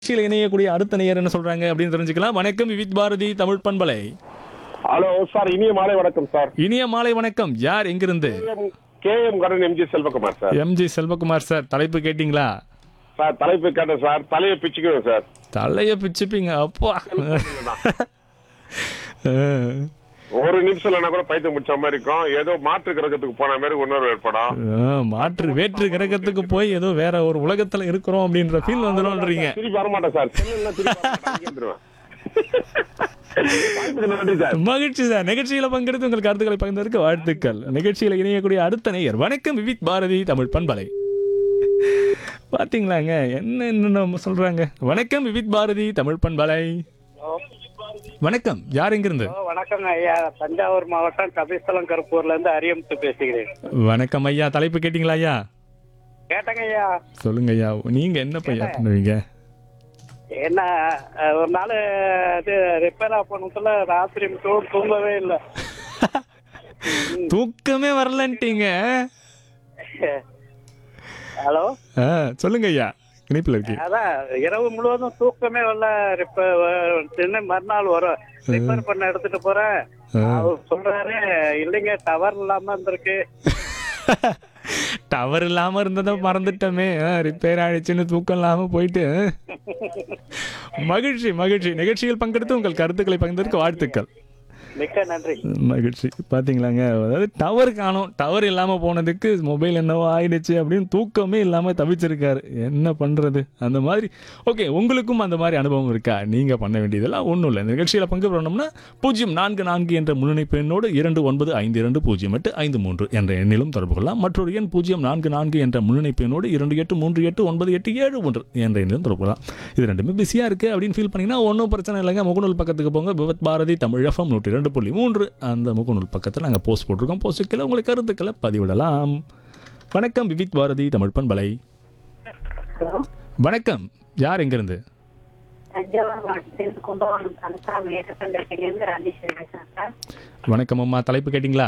நிகழ்ச்சியில் இணையக்கூடிய அடுத்த நேயர் என்ன சொல்றாங்க அப்படின்னு தெரிஞ்சுக்கலாம் வணக்கம் விவித் பாரதி தமிழ் பண்பலை ஹலோ சார் இனிய மாலை வணக்கம் சார் இனிய மாலை வணக்கம் யார் எங்கிருந்து கே எம் கடன் MG Selvakumar sir MG Selvakumar sir தலைப்பு கேட்டிங்களா சார் தலைப்பு கேட்டேன் சார் தலையை பிச்சுக்குவேன் சார் தலைய பிச்சுப்பீங்க அப்பா அஹ், ஒரு நிமிஷம் இல்லைனா கூட பைத்தியம் முடிச்ச மாதிரி இருக்கும் ஏதோ மாற்று கிரகத்துக்கு போன மாதிரி உணர்வு ஏற்படும் அஹ், மாற்று வேற்று கிரகத்துக்கு போய் ஏதோ வேற ஒரு உலகத்துல இருக்கிறோம் அப்படின்ற ஃபீல் வந்துடும்ன்றீங்க திருப்பி வரமாட்டேன் சார் செல்லுன்னா திருப்பி வரமாட்டேன், அங்கேயே வந்துருவேன். வாய்ப்புக்கு நன்றி சார் மகிழ்ச்சி சார் நிகழ்ச்சியில பங்கெடுத்து உங்கள் கருத்துக்களை பகிர்ந்ததற்கு வாழ்த்துக்கள் நிகழ்ச்சியில இணையக்கூடிய அடுத்த நேயர் வணக்கம் விவித் பாரதி தமிழ் பண்பலை பாத்தீங்களாங்க என்ன என்ன சொல்றாங்க வணக்கம் விவித் பாரதி தமிழ் பண்பலை வணக்கம் யார் எங்கிருந்து ஹலோ, வணக்கங்க ஐயா தஞ்சாவூர் மாவட்டம் கபிஸ்தலம் கருப்பூர்ல இருந்து அரியமுத்து பேசுகிறேன் வணக்கம் ஐயா தலைப்பு கேட்டிங்களா ஐயா கேட்டங்க ஐயா சொல்லுங்க ஐயா நீங்க என்ன பையா பண்ணுவீங்க என்ன அஹ், ஒரு நாள் இது ரிப்பேர் ஆஃப் பண்ணதுல ராத்திரி மட்டும் தூங்கவே இல்லை தூக்கமே வரலன்ட்டீங்க ஹலோ ஆ, சொல்லுங்க ஐயா இணைப்பில் இருக்கு அதான் இரவு முழுவதும் தூக்கமே வரல ரிப்பேர் மறுநாள் வரும் ரிப்பேர் பண்ண எடுத்துட்டு போறேன் அவர் சொல்றாரு இல்லைங்க டவர் இல்லாம இருந்திருக்கு டவர் இல்லாம இருந்ததை மறந்துட்டோமே ரிப்பேர் ஆயிடுச்சுன்னு தூக்கம் இல்லாம போயிட்டு மகிழ்ச்சி மகிழ்ச்சி நிகழ்ச்சியில் பங்கெடுத்து உங்கள் கருத்துக்களை பகிர்ந்ததற்கு வாழ்த்துக்கள் மிக்க நன்றி மகிழ்ச்சி பாத்தீங்களாங்க அதாவது டவர் காணும் டவர் இல்லாம போனதுக்கு மொபைல் என்னவோ ஆயிடுச்சு அப்படின்னு தூக்கமே இல்லாம தவிச்சிருக்காரு என்ன பண்றது அந்த மாதிரி ஓகே உங்களுக்கும் அந்த மாதிரி அனுபவம் இருக்கா நீங்க பண்ண வேண்டியதெல்லாம் ஒன்றும் இல்லை இந்த நிகழ்ச்சியில பங்கு பெறணும்னா பூஜ்ஜியம் நான்கு நான்கு என்ற முன்னணிப்பு எண்ணோடு இரண்டு ஒன்பது ஐந்து இரண்டு பூஜ்ஜியம் எட்டு ஐந்து மூன்று என்ற எண்ணிலும் தொடர்பு கொள்ளலாம் மற்றொரு எண் பூஜ்ஜியம் நான்கு நான்கு என்ற முன்னணிப்பு எண்ணோடு இரண்டு எட்டு மூன்று எட்டு ஒன்பது எட்டு ஏழு ஒன்று என்ற எண்ணிலும் தொடர்பு கொள்ளலாம் இது ரெண்டுமே பிஸியா இருக்கு அப்படின்னு ஃபீல் பண்ணீங்கன்னா ஒன்றும் பிரச்சனை இல்லைங்க முகநூல் பக்கத்துக்கு போங்க விவத் பாரதி தமிழ் எஃப்எம் நூற்றி ரெண்டு புள்ளி மூன்று அந்த முகநூல் பக்கத்தில் நாங்கள் போஸ்ட் போட்டிருக்கோம் போஸ்ட்டுக்கில் உங்களுக்கு கருத்துக்களை பதிவிடலாம் வணக்கம் விவித் பாரதி தமிழ் பண்பலை வணக்கம் யார் எங்கிருந்து தஞ்சாவூர் மாவட்டத்தில் கும்பகோணம் தாலுகா மேகப்பள்ளத்திலிருந்து ராஜேஸ்வரி பேசுறேன் சார் வணக்கம் அம்மா தலைப்பு கேட்டிங்களா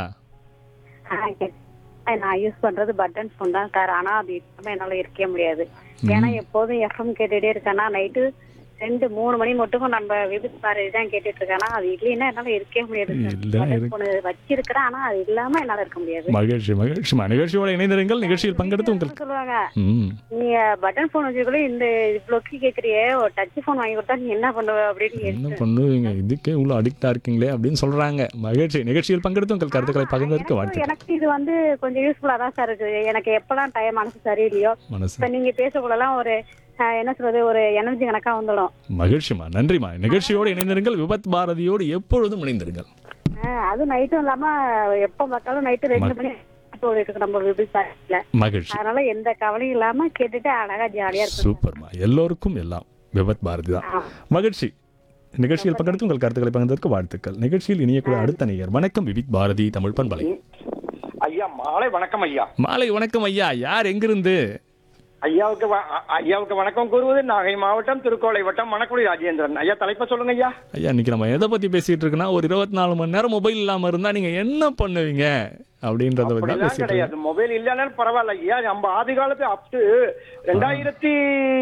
ஆ, கே- நான் யூஸ் பண்றது பட்டன் ஃபோன் தான் சார் ஆனா அது இல்லாம என்னால இருக்கவே முடியாது ஏன்னா எப்போதும் எஃப்எம் கேட்டுட்டே இருக்கேன்னா நைட்டு ரெண்டு மூணு மணி மட்டும் நம்ம விபத்து பாரு தான் கேட்டுட்டு இருக்கேன் அது இல்லைன்னா என்னால இருக்கவே முடியாது சார். இல்ல, பட்டன் இருக்கு. phone வச்சிருக்கிறேன் ஆனா அது இல்லாம என்னால இருக்க முடியாது மகிழ்ச்சி மகிழ்ச்சிமா நிகழ்ச்சியோட இணைந்திருங்கள் நிகழ்ச்சியில் பங்கெடுத்து உங்கள் சொல்லுவாங்க ம் நீங்க பட்டன் போன் வச்சுக்கூட இந்த இவ்வளோக்கு கேக்குறியே ஒரு டச் போன் வாங்கி கொடுத்தா நீ என்ன பண்ணுவ அப்படின்னு என்ன கேட்டு- பண்ணுவீங்க இதுக்கே இவ்வளோ அடிக்டாக இருக்கீங்களே அப்படின்னு சொல்கிறாங்க மகிழ்ச்சி நிகழ்ச்சியில் பங்கெடுத்து உங்கள் கருத்துக்களை பகிர்ந்ததற்கு எனக்கு- வாழ்த்துக்கள் எனக்கு இது வந்து கொஞ்சம் யூஸ்ஃபுல்லா தான் சார் இருக்கு எனக்கு எப்பெல்லாம் டைம் மனசு சரியில்லையோ மனசு இப்ப நீங்க பேசக்கூடலாம் ஒரு அஹ், என்ன சொல்றது ஒரு எனர்ஜி கணக்கா வந்துடும் மகிழ்ச்சிமா நன்றிமா நிகழ்ச்சியோடு இணைந்திருங்கள் விபத் பாரதியோடு எப்பொழுதும் இணைந்திருங்கள் அஹ், அதுவும் நைட்டும் இல்லாம எப்ப பார்த்தாலும் நைட்டு ரெண்டு மணி ஓடிட்டு இருக்கு நம்ம விபிசாரில மகிழ்ச்சி அதனால எந்த கவலையும் இல்லாம கேட்டுட்டு அழகா ஜாலியா இருக்கும் சூப்பர்மா எல்லோருக்கும் எல்லாம் விபத் பாரதி தான் மகிழ்ச்சி நிகழ்ச்சியில் பங்கெடுத்து உங்கள் கருத்துக்களை பகிர்ந்ததற்கு வாழ்த்துக்கள் நிகழ்ச்சியில் இணையக்கூடிய அடுத்த நேயர் வணக்கம் விவித் பாரதி தமிழ் பண்பலை ஐயா மாலை வணக்கம் ஐயா மாலை வணக்கம் ஐயா யார் எங்கிருந்து ஐயாவுக்கு வ- அ- ஐயாவுக்கு வணக்கம் கூறுவது நாகை மாவட்டம் திருக்கோளை வட்டம் மணக்குடி ராஜேந்திரன் ஐயா தலைப்பை சொல்லுங்க ஐயா ஐயா இன்னைக்கு நம்ம எதை பத்தி பேசிட்டு இருக்கோம்னா ஒரு இருபத்தி நாலு மணி நேரம் மொபைல் இல்லாம இருந்தா நீங்க என்ன பண்ணுவீங்க அப்படின்றத பத்தி தான் அப்படிலாம் பேசிட்டு இருக்கோம். கிடையாது மொபைல் இல்லைனாலும் பரவாயில்ல ஐயா நம்ம ஆதி காலத்து அப் டு ரெண்டாயிரத்தி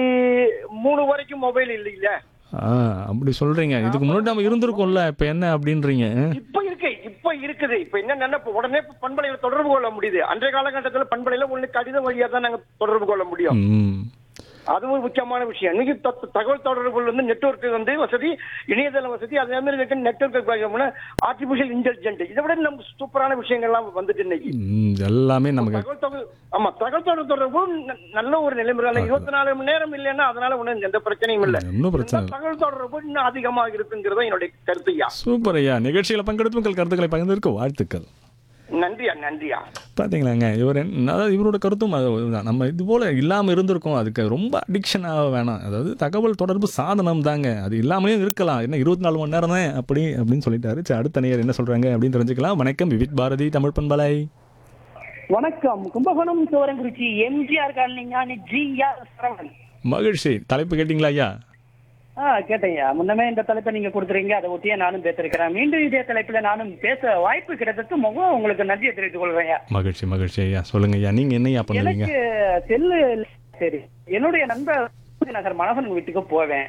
மூணு வரைக்கும் மொபைல் இல்லை இல்ல ஆ அப்படி சொல்றீங்க இதுக்கு முன்னாடி நம்ம இருந்திருக்கோம்ல இப்ப என்ன அப்படின்றீங்க இப்ப இருக்கு இப்ப இருக்குது இப்ப என்ன நினைப்பு உடனே பண்பலையில தொடர்பு கொள்ள முடியுது அன்றைய காலகட்டத்துல பண்பலையில ஒண்ணு கடிதம் வழியா தான் நாங்க தொடர்பு கொள்ள முடியும் ம் அதுவும் ஒரு முக்கியமான விஷயம் இன்னைக்கு த- தகவல் தொடர்புகள் வந்து நெட்வொர்க் வந்து வசதி இணையதள வசதி அதே மாதிரி நெட்வொர்க் ஆர்டிபிஷியல் இன்டெலிஜென்ட் இதை விட நமக்கு சூப்பரான விஷயங்கள்லாம் வந்துட்டு இன்னைக்கு ம், எல்லாமே நமக்கு தகவல் தொடர்பு ஆமா தகவல் தொடர்பு தொடர்பு ந- நல்ல ஒரு நிலைமுறை இருபத்தி நாலு மணி நேரம் இல்லைன்னா அதனால ஒண்ணும் எந்த பிரச்சனையும் இல்ல ஒன்றும் பிரச்சனை இல்லை தகவல் தொடர்பு இன்னும் அதிகமாக இருக்குங்கிறத என்னுடைய கருத்துயா சூப்பர் ஐயா நிகழ்ச்சியில பங்கெடுத்து உங்கள் கருத்துக்களை பகிர்ந்ததற்கு வாழ்த்துக்கள் நன்றியா நன்றியா பாத்தீங்களாங்க இவர் என்ன அதாவது இவரோட கருத்தும் அதுதான். நம்ம இது போல இல்லாம இருந்திருக்கோம் அதுக்கு ரொம்ப அடிக்ஷன் ஆக வேணாம் அதாவது தகவல் தொடர்பு சாதனம் தாங்க அது இல்லாமலே இருக்கலாம் என்ன இருபத்தி நாலு மணி நேரம் தான் அப்படி அப்படின்னு சொல்லிட்டாரு சரி அடுத்த நேயர் என்ன சொல்றாங்க அப்படின்னு தெரிஞ்சுக்கலாம் வணக்கம் விவித் பாரதி தமிழ் பண்பலை வணக்கம் கும்பகோணம் சோரங்குறிச்சி எம்ஜிஆர் காலனிங்க ஜிஆர் சரவணன் மகிழ்ச்சி தலைப்பு கேட்டிங்களா ஐயா ஆ கேட்டேங்க முன்னமே இந்த தலைப்பை நீங்க கொடுத்துறீங்க அதை ஒட்டியே நானும் பேசிருக்கிறேன் மீண்டும் இதே தலைப்புல நானும் பேச வாய்ப்பு கிடைத்ததுக்கு முகம் உங்களுக்கு நன்றியை தெரிவித்துக் கொள்றேன் மகிழ்ச்சி மகிழ்ச்சி ஐயா சொல்லுங்க ஐயா நீங்க என்னையா பண்ணுவீங்க எனக்கு செல்லு சரி என்னுடைய நண்பர் நகர் மனசன் வீட்டுக்கு போவேன்